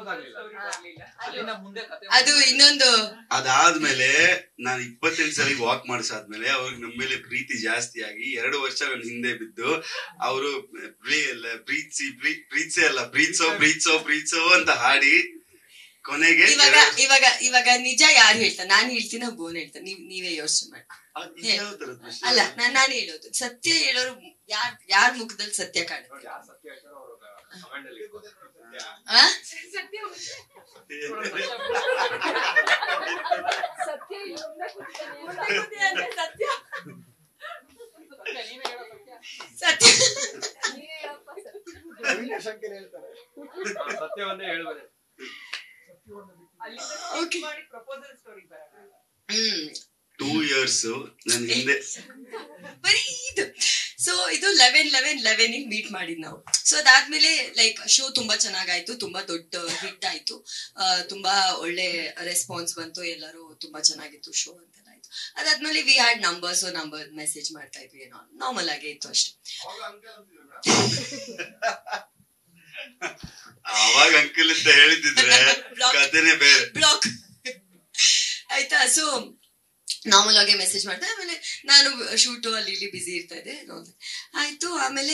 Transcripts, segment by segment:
Propose ಆಗ್ಲಿಲ್ಲ ಅಲ್ಲಿಂದ ಮುಂದೆ ಕತೆ ಅದು ಇನ್ನೊಂದು ಅದಾದ್ಮೇಲೆ ನಾನು ಇಪ್ಪತ್ತೆಂಟು ಸಲ ವಾಕ್ ಮಾಡಿಸಾದ್ಮೇಲೆ ಅವ್ರಿಗೆ ನಮ್ಮ ಮೇಲೆ ಪ್ರೀತಿ ಜಾಸ್ತಿ ಆಗಿ ಎರಡು ವರ್ಷ ನನ್ನ ಹಿಂದೆ ಬಿದ್ದು ಅವರು ಪ್ರೀತಿಸಿ ಪ್ರೀತಿಸೇ ಅಲ್ಲ ಪ್ರೀತಿಸೋ ಪ್ರೀತಿಸೋ ಪ್ರೀತಿಸೋ ಅಂತ ಹಾಡಿ ಕೊನೆಗೆ ಇವಾಗ ಎರಡು- ಇವಾಗ ಇವಾಗ ನಿಜ ಯಾರು ಹೇಳ್ತಾರೆ ನಾನ್ ಹೇಳ್ತೀನ ಬೋನ್ ಹೇಳ್ತಾರೆ ನೀವ್ ನೀವೇ ಯೋಚನೆ ಮಾಡಿ ಅದ್ ಇದು ಯಾವ ಥರದ್ ವಿಷಯ? ಅಲ್ಲ ನಾನ್ ನಾನು ಹೇಳೋದು ಸತ್ಯ ಹೇಳೋರು ಯಾರ್ ಯಾರ್ ಮುಖದಲ್ಲಿ ಸತ್ಯ ಕಾಣುತ್ತೆ ನೋಡಿ, ಯಾರ್ ಸತ್ಯ ಹೇಳ್ತಾರೋ ಅವ್ರು comment ಅಲ್ಲಿ ಸತ್ಯ. ಆ? ಸತ್ಯ ಇಲ್ಲೊಂದೇ ಸತ್ಯ ಸತ್ಯ ನೀನೇ ಹೇಳೋ ಸತ್ಯ. ಸತ್ಯ ನೀವೇ ಹೇಳಪ್ಪ ಸತ್ಯ ಹಾ, ಸತ್ಯವನ್ನೇ ಹೇಳ್ಬೇಕು Okay. ಮಾಡಿ ಪ್ರಪೋಸಲ್ ಸ್ಟೋರಿ ಬರೋಣ ಹ್ಮ್ ಟೂ ಇಯರ್ಸ್ ನನ್ನ ಹಿಂದೆ ಬರೀ ಇದು ಸೊ ಇದು ಲೆವೆನ್ ಲೆವೆನ್ ಲೆವೆನ್ ಮೀಟ್ ಮಾಡಿದ್ ನಾವು ಸೊ ಅದಾದ್ಮೇಲೆ ಲೈಕ್ ಶೋ ತುಂಬಾ ಚೆನ್ನಾಗಾಯ್ತು ತುಂಬಾ ದೊಡ್ಡ ಹಿಟ್ ಆಯ್ತು ಆ, ತುಂಬಾ ಒಳ್ಳೆ ರೆಸ್ಪಾನ್ಸ್ ಬಂತು ಎಲ್ಲರೂ ತುಂಬಾ ಚೆನ್ನಾಗಿತ್ತು ಶೋ ಅಂತೆಲ್ಲ ಆಯ್ತು ಅದಾದ್ಮೇಲೆ we had numbers number message ಮಾಡ್ತಾ ಇದ್ವಿ ಏನೋ ನಾರ್ಮಲ್ ಆಗೇ ಇತ್ತು ಅಷ್ಟೇ ಅವಾಗ ಅಂಕಲ್ ಅಂತ ಹೇಳಿದ್ರೆ Block. ಕಥೆನೆ ಬೇರೆ ಬ್ಲಾಕ್ ಆಯ್ತಾ ಸೊ ನಾರ್ಮಲ್ ಆಗಿ ಮೆಸೇಜ್ ಮಾಡ್ದೆ ಆಮೇಲೆ ನಾನು ಶೂಟು ಅಲ್ಲಿ ಇಲ್ಲಿ ಬಿಸಿ ಇರ್ತಾ ಇದ್ದೆ ನೋಡ್ದೆ ಆಯ್ತು ಆಮೇಲೆ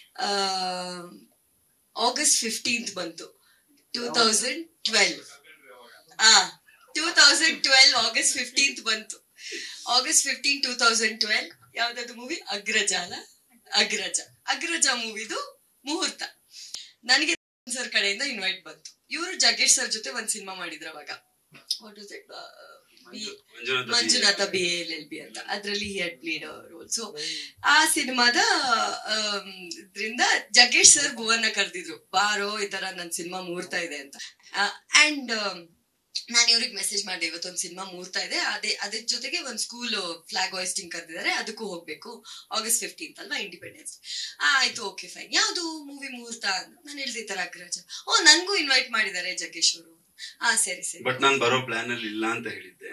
ಆಗಸ್ಟ್ ಫಿಫ್ಟೀನ್ತ್ ಬಂತು ಟೂ ತೌಸಂಡ್ ಟ್ವೆಲ್ವ್ ಆ two thousand twelve August fifteenth ಬಂತು August fifteen two thousand twelve ಯಾವ್ದಾದ್ರು ಮೂವಿ ಅಗ್ರಜಾಲ ಅಗ್ರಜ ಅಗ್ರಜ ಮೂವಿದು ಮುಹೂರ್ತ ನನಗೆ ಸರ್ ಕಡೆಯಿಂದ ಇನ್ವೈಟ್ ಬಂತು ಇವರು ಜಗ್ಗೇಶ್ ಸರ್ ಜೊತೆ ಒಂದ್ ಸಿನಿಮಾ ಮಾಡಿದ್ರು ಅವಾಗ what is it Manjunatha Manjunatha B L L B ಅಂತ ಅದ್ರಲ್ಲಿ he had played role so ಆ ಸಿನಿಮಾದ ಆಮ್, ಇದ್ರಿಂದ ಜಗ್ಗೇಶ್ ಸರ್ ಭುವನ್ನ ಕರೆದಿದ್ರು ಬಾರೋ ಈ ತರ ನನ್ ಸಿನಿಮಾ ಮೂರ್ತಾ ಇದೆ ಅಂತ ಅಂಡ್ ನಾನು ಇವ್ರಿಗೆ ಮೆಸೇಜ್ ಮಾಡಿದೆ ಇವತ್ತೊಂದು ಸಿನಿಮಾ ಮೂರ್ತಾ ಇದೆ ಅದೇ ಅದ್ರ ಜೊತೆಗೆ ಒಂದ್ ಸ್ಕೂಲ್ ಫ್ಲಾಗ್ ಹಾಯ್ಸ್ಟಿಂಗ್ ಕರೆದಿದ್ದಾರೆ ಅದಕ್ಕೂ ಹೋಗ್ಬೇಕು ಆಗಸ್ಟ್ ಫಿಫ್ಟೀನ್ತ್ ಅಲ್ವಾ ಇಂಡಿಪೆಂಡೆನ್ಸ್ ಆಯ್ತು ಓಕೆ ಫೈನ್ ಯಾವ್ದು ಮೂವಿ ಮುಹೂರ್ತ ಅಂತ ನಾನು ಹೇಳ್ದೆ ಈ ತರ ಅಗ್ರಜ ಓ ನನ್ಗೂ ಇನ್ವೈಟ್ ಮಾಡಿದ್ದಾರೆ ಜಗ್ಗೇಶ್ ಅವರು ಹಾ ಸರಿ ಸರಿ ಬಟ್ ನಾನ್ ಬರೋ ಪ್ಲಾನ್ ಅಲ್ಲಿ ಇಲ್ಲ ಅಂತ ಹೇಳಿದ್ದೆ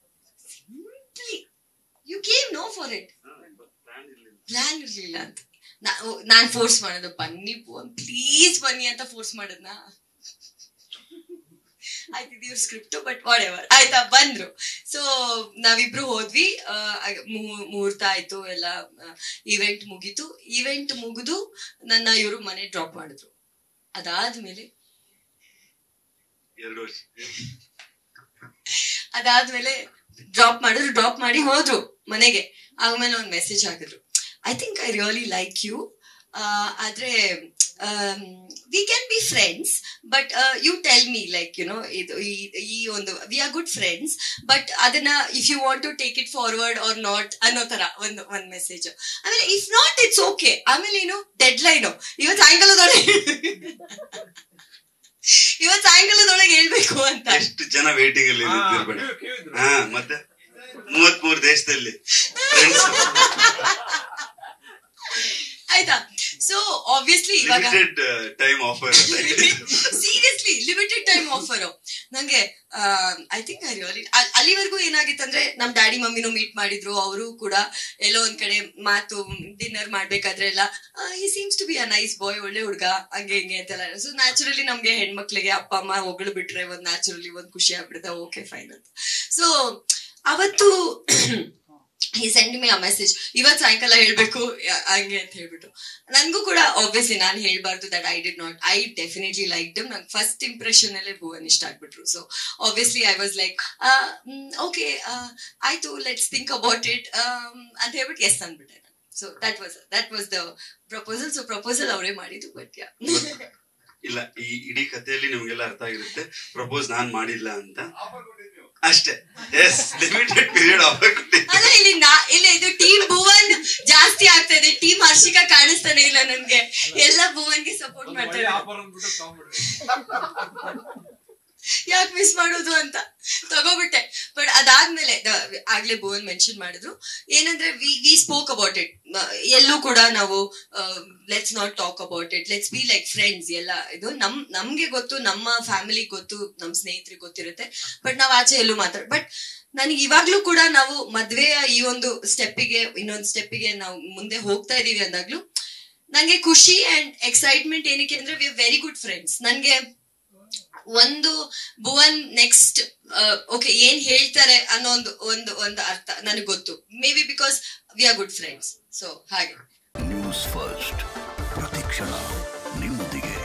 you came no for it plan ಇರ್ಲಿಲ್ಲ ಪ್ಲಾನ್ ಇರ್ಲಿಲ್ಲ ಅಂತ ನಾ- ಓ, ನಾನ್ ಫೋರ್ಸ್ ಮಾಡೋದು ಬನ್ನಿ ಪ್ಲೀಸ್ ಬನ್ನಿ ಅಂತ ಫೋರ್ಸ್ ಮಾಡದ್ನಾ ಆಯ್ತು ಇವ್ರ ಸ್ಕ್ರಿಪ್ಟ್ ಬಟ್ ವಾಟ್ ಎವರ್ ಆಯ್ತಾ ಬಂದ್ರು ಸೊ ನಾವಿಬ್ರು ಹೋದ್ವಿ ಆ, ಆಗ- ಮುಹೂ- ಮುಹೂರ್ತ ಆಯ್ತು ಎಲ್ಲ ಇವೆಂಟ್ ಮುಗೀತು ಇವೆಂಟ್ ಮುಗಿದು ನನ್ನ ಇವರು ಮನೆ ಡ್ರಾಪ್ ಮಾಡಿದ್ರು ಅದಾದ್ಮೇಲೆ ಎರಡು ವರ್ಷ ಅದಾದ್ಮೇಲೆ ಡ್ರಾಪ್ ಮಾಡಿದ್ರು ಡ್ರಾಪ್ ಮಾಡಿ ಹೋದ್ರು ಮನೆಗೆ ಆಮೇಲೆ ಒಂದು ಮೆಸೇಜ್ ಹಾಕಿದ್ರು I think I really like you ಆದ್ರೆ we can be friends but you tell me like you know ಇದು ಈ- ಈ ಒಂದು we are good friends but ಅದನ್ನ if you want to take it forward or not ಅನ್ನೋ ತರ ಒಂದು ಒಂದ್ ಮೆಸೇಜ್ ಆಮೇಲೆ ಇಫ್ ನಾಟ್ ಇಟ್ಸ್ ಓಕೆ ಆಮೇಲೆ ಏನು ಡೆಡ್ ಲೈನು ಇವತ್ತು ಸಾಯಂಕಾಲದೊಳಗೆ ಇವತ್ತು ಸಾಯಂಕಾಲದೊಳಗೆ ಹೇಳ್ಬೇಕು ಅಂತ ಎಷ್ಟು ಜನ ವೇಟಿಂಗ್ ಅಲ್ಲಿ ಹಾ, ನಿಂತಿರ್ಬೇಡ ಕಿವಿ- ಕಿವಿದ್ರು. ಹಾ ಮತ್ತೆ ಮೂವತ್ ಮೂರು ದೇಶದಲ್ಲಿ ಫ್ರೆಂಡ್ಸ್ ಆಯ್ತಾ ಸೊ ಆಬ್ವಿಯಸ್ಲಿ ಇವಾಗ limited time offer seriously limited time offer ನಂಗೆ ಐ ಥಿಂಕ್ ಐ ರಿಯಲಿ ಅಲ್ಲಿವರೆಗೂ ಏನಾಗಿತ್ತಂದ್ರೆ ನಮ್ ಡ್ಯಾಡಿ ಮಮ್ಮಿನೂ ಮೀಟ್ ಮಾಡಿದ್ರು ಅವರು ಕೂಡ ಎಲ್ಲೋ ಒಂದ್ ಕಡೆ ಮಾತು ಡಿನ್ನರ್ ಮಾಡ್ಬೇಕಾದ್ರೆ ಎಲ್ಲ he seems to be a nice boy ಒಳ್ಳೆ ಹುಡ್ಗ ಹಂಗೆ ಹಿಂಗೆ ಅಂತೆಲ್ಲ ಸೊ ನ್ಯಾಚುರಲಿ ನಮ್ಗೆ ಹೆಣ್ಮಕ್ಳಿಗೆ ಅಪ್ಪ ಅಮ್ಮ ಹೊಗಳು ಬಿಟ್ರೆ ಒಂದ್ ನ್ಯಾಚುರಲಿ ಒಂದ್ ಖುಷಿ ಆಗ್ಬಿಡುತ್ತೆ ಓಕೆ ಫೈನ್ ಅಂತ ಸೊ ಅವತ್ತು ಈ ಸೆಂಡ್ ಮಿ ಆ ಮೆಸೇಜ್ ಇವತ್ ಸಾಯಂಕಾಲ ಹೇಳ್ಬೇಕು ಯಾ- ಹಂಗೆ ಅಂತ ಹೇಳ್ಬಿಟ್ಟು ನನ್ಗೂ ಕೂಡ ಆಬ್ವಿಯಸ್ಲಿ ನಾನು ಹೇಳ್ಬಾರ್ದು that I did not I definitely like them ನಂಗೆ ಫಸ್ಟ್ ಇಂಪ್ರೆಷನ್ ಅಲ್ಲೇ ಭುವನ್ ಇಷ್ಟ ಆಗ್ಬಿಟ್ರು so obviously I was like okay ಆಯ್ತು ಲೆಟ್ಸ್ ಥಿಂಕ್ ಅಬೌಟ್ ಇಟ್ ಅಂತ ಹೇಳ್ಬಿಟ್ಟು ಎಸ್ ಅಂದ್ಬಿಟ್ಟೆ ನಾನು so that was that was the proposal so proposal ಅವರೇ ಮಾಡಿದ್ದು ಬಟ್ ಯಾ ಇಲ್ಲ ಈ ಇಡೀ ಕಥೆಯಲ್ಲಿ ನಿಮ್ಗೆಲ್ಲ ಅರ್ಥ ಆಗಿರುತ್ತೆ ಪ್ರಪೋಸ್ ನಾನ್ ಮಾಡಿಲ್ಲ ಅಂತ ಅಷ್ಟೇ ಎಸ್ ಲಿಮಿಟೆಡ್ ಪೀರಿಯಡ್ ಆಫರ್ ಕೊಟ್ಟಿದ್ದೆ ಅಲ್ಲ ಇಲ್ಲಿ ನಾ ಇಲ್ಲ ಇದು ಟೀಮ್ ಭುವನ್ ಜಾಸ್ತಿ ಆಗ್ತಾ ಇದೆ ಟೀಮ್ ಹರ್ಷಿಕಾ ಕಾಣಿಸ್ತಾನೆ ಇಲ್ಲ ನನ್ಗೆ ಎಲ್ಲ ಭುವನ್ಗೆ ಸಪೋರ್ಟ್ ಒಂದ್ ಮಾಡ್ತಾ ಒಳ್ಳೆ ಇದ್ದಾರೆ ಆಫರ್ ಅಂದ್ಬಿಟ್ಟು ತಗೊಂಡ್ಬಿಡ್ರಿ ಯಾಕೆ ಮಿಸ್ ಮಾಡೋದು ಅಂತ ತಗೋಬಿಟ್ಟೆ ಬಟ್ ಅದಾದ್ಮೇಲೆ ದ- ಆಗ್ಲೇ ಭುವನ್ ಮೆನ್ಷನ್ ಮಾಡಿದ್ರು ಏನಂದ್ರೆ we we spoke about it ಎಲ್ಲೂ ಕೂಡ ನಾವು let's not talk about it let's be like friends ಎಲ್ಲ ಇದು ನಮ್ ನಮ್ಗೆ ಗೊತ್ತು ನಮ್ಮ ಫ್ಯಾಮಿಲಿ ಗೊತ್ತು ನಮ್ ಸ್ನೇಹಿತರಿಗೆ ಗೊತ್ತಿರುತ್ತೆ ಬಟ್ ನಾವ್ ಆಚೆ ಎಲ್ಲೂ ಮಾತಾಡ್ ಬಟ್ ನನಗೆ ಇವಾಗ್ಲೂ ಕೂಡ ನಾವು ಮದ್ವೆಯ ಈ ಒಂದು ಸ್ಟೆಪ್ಪಿಗೆ ಇನ್ನೊಂದು ಸ್ಟೆಪ್ಪಿಗೆ ನಾವು ಮುಂದೆ ಹೋಗ್ತಾ ಇದೀವಿ ಅಂದಾಗ್ಲೂ ನಂಗೆ ಖುಷಿ ಅಂಡ್ ಎಕ್ಸೈಟ್ಮೆಂಟ್ ಏನಕ್ಕೆ ಅಂದ್ರೆ we are very good friends ನನ್ಗೆ ಒಂದು ಭುವನ್ ನೆಕ್ಸ್ಟ್ ಓಕೆ ಏನ್ ಹೇಳ್ತಾರೆ ಅನ್ನೋ ಒಂದು ಒಂದು ಒಂದು ಅರ್ಥ ನನಗೆ ಗೊತ್ತು maybe because we are good friends so ಹಾಗೆ ನ್ಯೂಸ್ ಫಸ್ಟ್ ಪ್ರತಿಕ್ಷಣ ನಿಮ್ಮೊಂದಿಗೆ